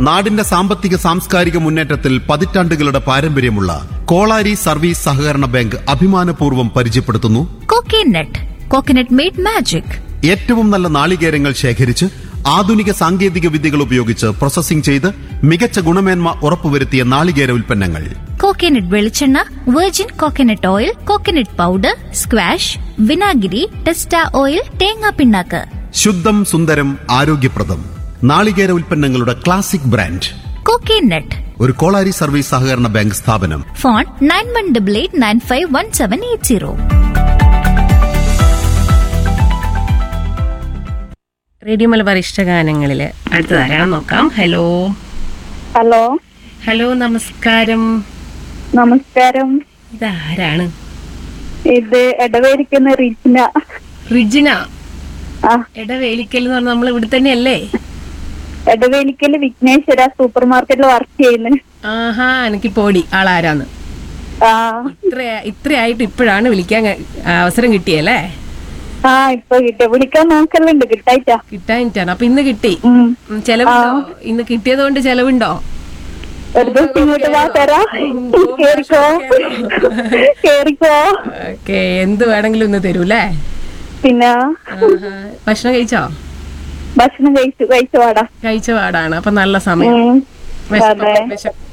നാടിന്റെ സാമ്പത്തിക സാംസ്കാരിക മുന്നേറ്റത്തിൽ പതിറ്റാണ്ടുകളുടെ പാരമ്പര്യമുള്ള കോളാരി സർവീസ് സഹകരണ ബാങ്ക് അഭിമാനപൂർവ്വം പരിചയപ്പെടുത്തുന്നു Coconut. Coconut made magic. ഏറ്റവും നല്ല നാളികേരങ്ങൾ ശേഖരിച്ച് ആധുനിക സാങ്കേതിക വിദ്യകൾ ഉപയോഗിച്ച് പ്രോസസ്സിംഗ് ചെയ്ത് മികച്ച ഗുണമേന്മ ഉറപ്പുവരുത്തിയ നാളികേര ഉൽപ്പന്നങ്ങൾ കോക്കനട്ട് വെളിച്ചെണ്ണ virgin coconut oil coconut powder squash വിനാഗിരി ടെസ്റ്റ ഓയിൽ തേങ്ങാ പിണ്ണാക്ക് ശുദ്ധം സുന്ദരം ആരോഗ്യപ്രദം നാളികേര ഉൽപ്പന്നങ്ങളുടെ ക്ലാസിക് ബ്രാൻഡ് കോക്കനട്ട് ഒരു കോളാരി സർവീസ് സഹകരണ ബാങ്ക് സ്ഥാപനം phone nine one double eight nine five one seven eight zero radio Malabar ഇഷ്ടഗാനങ്ങളിൽ അടുത്തതാരാണെന്ന് നോക്കാം ഹലോ ഹലോ ഹലോ നമസ്കാരം നമസ്കാരം ഇതാരാണ് ഇത് എടവേരിക്കുന്ന റീച്ചിന റിജിന ആ എടവേലിക്കൽ എന്ന് പറഞ്ഞാൽ നമ്മൾ ഇവിടെ തന്നെയല്ലേ എടവേലിക്കല് വിഘ്നേശ്വര സൂപ്പർ മാർക്കറ്റിൽ വർക്ക് ചെയ്യുന്നു ആഹാ എനിക്ക് പോടി ആളാരാന്ന് ആ ഇത്ര ഇത്രയായിട്ട് ഇപ്പോഴാണ് വിളിക്കാൻ ക- അവസരം കിട്ടിയല്ലേ ആ ഇപ്പൊ കിട്ടിയ വിളിക്കാൻ നോക്കലുണ്ട് കിട്ടായിട്ടാ കിട്ടാനിട്ടാണ് അപ്പൊ ഇന്ന് കിട്ടി ഉം. ഉം, ചെലവുണ്ടോ ഇന്ന് കിട്ടിയത് കൊണ്ട് ചെലവുണ്ടോ ഒരു ദിവസം ഇങ്ങോട്ട് വാ തരാ കേറിക്കോ കേറിക്കോ ഓക്കെ എന്ത് വേണമെങ്കിലും ഇന്ന് തരൂല്ലേ പിന്നെ ആഹാ. ഭക്ഷണം കഴിച്ചോ ഭക്ഷണം കഴിച്ചു കഴിച്ചു വാടാ കഴിച്ച പാടാണ് അപ്പൊ നല്ല സമയം ഉം. വിശപ്പ് അതെ വിശപ്പ്